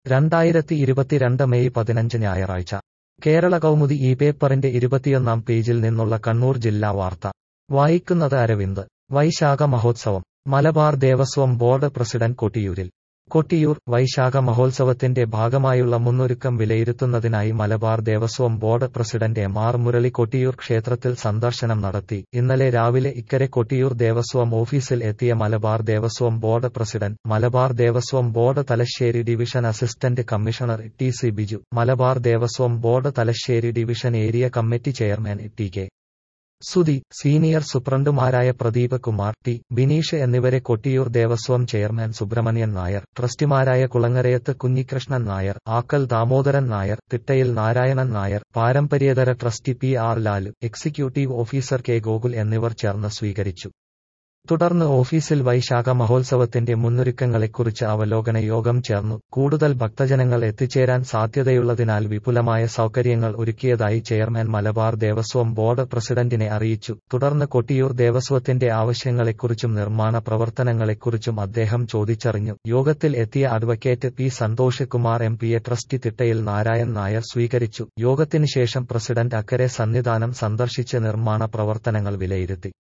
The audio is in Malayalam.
രണ്ടായിരത്തി ഇരുപത്തിരണ്ട് മെയ് പതിനഞ്ച് ഞായറാഴ്ച കേരള കൗമുദി ഈ പേപ്പറിന്റെ ഇരുപത്തിയൊന്നാം പേജിൽ നിന്നുള്ള കണ്ണൂർ ജില്ലാ വാർത്ത വായിക്കുന്നത് അരവിന്ദ് വൈശാഖ മഹോത്സവം മലബാർ ദേവസ്വം ബോർഡ് പ്രസിഡന്റ് കൊട്ടിയൂരിൽ കൊട്ടിയൂർ വൈശാഖ മഹോത്സവത്തിന്റെ ഭാഗമായുള്ള മുന്നൊരുക്കം വിലയിരുത്തുന്നതിനായി Malabar Devaswom board president M R Murali Kottiyoor ക്ഷേത്രത്തിൽ സന്ദർശനം നടത്തി ഇന്നലെ രാവിലെ ഇക്കരെ കൊട്ടിയൂർ ദേവസ്വം ഓഫീസിൽ എത്തിയ Malabar Devaswom board president Malabar Devaswom board Thalassery division assistant commissioner T C Biju Malabar Devaswom board Thalassery division area committee chairman T K Sudhi senior സൂപ്രണ്ടുമാരായ പ്രദീപ് കുമാർ ടി ബിനീഷ് എന്നിവരെ കൊട്ടിയൂർ ദേവസ്വം ചെയർമാൻ സുബ്രഹ്മണ്യൻ നായർ ട്രസ്റ്റിമാരായ കുളങ്ങരയത്ത് കുഞ്ഞികൃഷ്ണൻ നായർ ആക്കൽ ദാമോദരൻ നായർ തിട്ടയിൽ നാരായണൻ നായർ പാരമ്പര്യേതര trustee P R Lalu executive officer K Gokul എന്നിവർ ചേർന്ന് സ്വീകരിച്ചു തുടർന്ന് ഓഫീസിൽ വൈശാഖ മഹോത്സവത്തിന്റെ മുന്നൊരുക്കങ്ങളെക്കുറിച്ച് അവലോകന യോഗം ചേർന്നു കൂടുതൽ ഭക്തജനങ്ങൾ എത്തിച്ചേരാൻ സാധ്യതയുള്ളതിനാൽ വിപുലമായ സൗകര്യങ്ങൾ ഒരുക്കിയതായി ചെയർമാൻ മലബാർ ദേവസ്വം ബോർഡ് പ്രസിഡന്റിനെ അറിയിച്ചു തുടർന്ന് കൊട്ടിയൂർ ദേവസ്വത്തിന്റെ ആവശ്യങ്ങളെക്കുറിച്ചും നിർമ്മാണ പ്രവർത്തനങ്ങളെക്കുറിച്ചും അദ്ദേഹം ചോദിച്ചറിഞ്ഞു യോഗത്തിൽ എത്തിയ advocate P Santhosh Kumar M പിയെ ട്രസ്റ്റി തിട്ടയിൽ നാരായൺ നായർ സ്വീകരിച്ചു യോഗത്തിന് ശേഷം പ്രസിഡന്റ് അക്കരെ സന്നിധാനം സന്ദർശിച്ച് നിർമ്മാണ പ്രവർത്തനങ്ങൾ വിലയിരുത്തി